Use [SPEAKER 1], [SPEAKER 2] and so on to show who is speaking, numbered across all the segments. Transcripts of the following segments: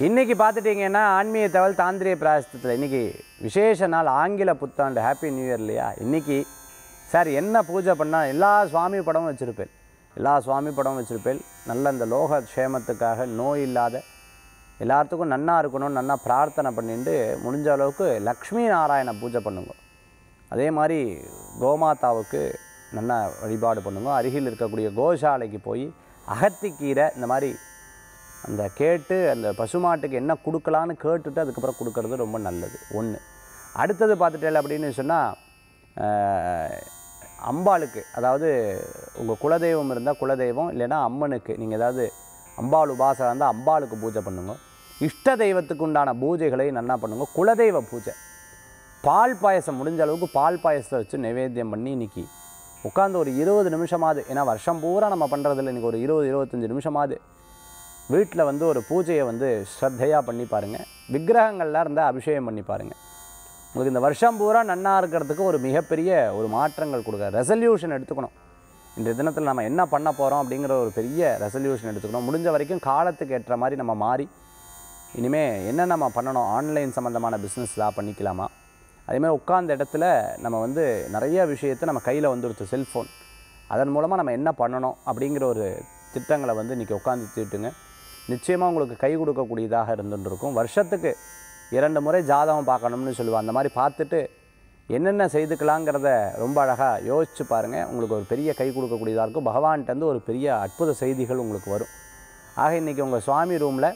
[SPEAKER 1] இன்றைக்கி பார்த்துட்டிங்கன்னா ஆன்மீக தகவல் தாந்திரிய பிராயசத்தில் இன்றைக்கி விசேஷ நாள் ஆங்கில புத்தாண்டு ஹாப்பி நியூ இயர் இல்லையா இன்றைக்கி சார் என்ன பூஜை பண்ணால் எல்லா சுவாமி படமும் வச்சுருப்பேன் எல்லா சுவாமி படமும் வச்சுருப்பேன் நல்ல இந்த லோக க்ஷேமத்துக்காக நோய் இல்லாத எல்லாத்துக்கும் நன்னா இருக்கணும்னு நன்னா பிரார்த்தனை பண்ணிட்டு முடிஞ்ச அளவுக்கு லக்ஷ்மி நாராயண பூஜை பண்ணுங்க அதே மாதிரி கோமாதாவுக்கு நல்லா வழிபாடு பண்ணுங்க அருகில் இருக்கக்கூடிய கோசாலைக்கு போய் அகத்திக்கீரை இந்த மாதிரி அந்த கேட்டு அந்த பசுமாட்டுக்கு என்ன கொடுக்கலான்னு கேட்டுட்டு அதுக்கப்புறம் கொடுக்கறது ரொம்ப நல்லது ஒன்று அடுத்தது பார்த்துட்டேன் அப்படின்னு சொன்னால் அம்பாளுக்கு அதாவது உங்கள் குலதெய்வம் இருந்தால் குலதெய்வம் இல்லைன்னா அம்மனுக்கு நீங்கள் ஏதாவது அம்பாள் உபாசகம் இருந்தால் அம்பாளுக்கு பூஜை பண்ணுங்க இஷ்ட தெய்வத்துக்கு உண்டான பூஜைகளை நல்லா பண்ணுங்க குலதெய்வ பூஜை பால் பாயசம் முடிஞ்ச அளவுக்கு பால் பாயசத்தை வச்சு நைவேத்தியம் பண்ணி இன்னைக்கு உட்காந்து ஒரு இருபது நிமிஷமாவது ஏன்னா வருஷம் பூரா நம்ம பண்ணுறதில்ல இன்றைக்கி ஒரு இருபது இருபத்தஞ்சி நிமிஷமாவது வீட்டில் வந்து ஒரு பூஜையை வந்து ஸ்ரத்தையாக பண்ணி பாருங்கள் விக்கிரகங்கள்லாம் இருந்தால் அபிஷேகம் பண்ணி பாருங்கள் உங்களுக்கு இந்த வருஷம் பூரா நன்னா இருக்கிறதுக்கு ஒரு மிகப்பெரிய ஒரு மாற்றங்கள் கொடுக்க ரெசல்யூஷன் எடுத்துக்கணும் இன்றைய தினத்தில் நம்ம என்ன பண்ண போகிறோம் அப்படிங்கிற ஒரு பெரிய ரெசல்யூஷன் எடுத்துக்கணும் முடிஞ்ச வரைக்கும் காலத்துக்கு ஏற்ற மாதிரி நம்ம மாறி இனிமேல் என்ன நம்ம பண்ணணும் ஆன்லைன் சம்மந்தமான பிஸ்னஸ் தான் பண்ணிக்கலாமா அதேமாதிரி உட்கார்ந்த இடத்துல நம்ம வந்து நிறைய விஷயத்தை நம்ம கையில் வந்துடுச்சு செல்ஃபோன் அதன் மூலமாக நம்ம என்ன பண்ணணும் அப்படிங்கிற ஒரு திட்டங்களை வந்து இன்றைக்கி உட்காந்து தீட்டுங்க நிச்சயமாக உங்களுக்கு கை கொடுக்கக்கூடியதாக இருந்துட்டு இருக்கும் வருஷத்துக்கு இரண்டு முறை ஜாதகம் பார்க்கணும்னு சொல்லுவாள் அந்த மாதிரி பார்த்துட்டு என்னென்ன செய்துக்கலாங்கிறத ரொம்ப அழகாக யோசிச்சு பாருங்கள் உங்களுக்கு ஒரு பெரிய கை கொடுக்கக்கூடியதாக இருக்கும் பகவான்கிட்டருந்து ஒரு பெரிய அற்புத செய்திகள் உங்களுக்கு வரும் ஆக இன்றைக்கி உங்கள் சுவாமி ரூமில்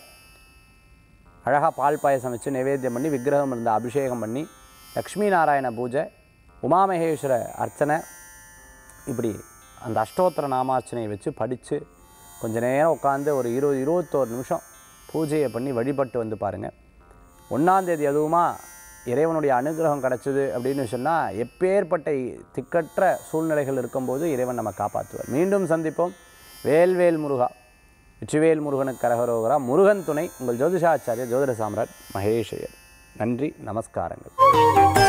[SPEAKER 1] அழகாக பால் பாயசம் வச்சு நைவேத்தியம் பண்ணி விக்கிரகம் இருந்த அபிஷேகம் பண்ணி லக்ஷ்மி நாராயண பூஜை உமாமகேஸ்வர அர்ச்சனை இப்படி அந்த அஷ்டோத்திர நாமார்ச்சனையை வச்சு படித்து கொஞ்ச நேரம் உட்காந்து ஒரு இருபது இருபத்தோரு நிமிஷம் பூஜையை பண்ணி வழிபட்டு வந்து பாருங்கள் ஒன்றாந்தேதி அதுவுமா இறைவனுடைய அனுகிரகம் கிடச்சிது அப்படின்னு சொன்னால் எப்பேற்பட்ட திக்கற்ற சூழ்நிலைகள் இருக்கும்போது இறைவன் நம்ம காப்பாற்றுவார் மீண்டும் சந்திப்போம் வேல்வேல் முருகா வெற்றிவேல் முருகனுக்கு கரகரோகரா முருகன் துணை உங்கள் ஜோதிஷாச்சாரிய ஜோதிட சாம்ராட் மகேஷையர் நன்றி நமஸ்காரங்கள்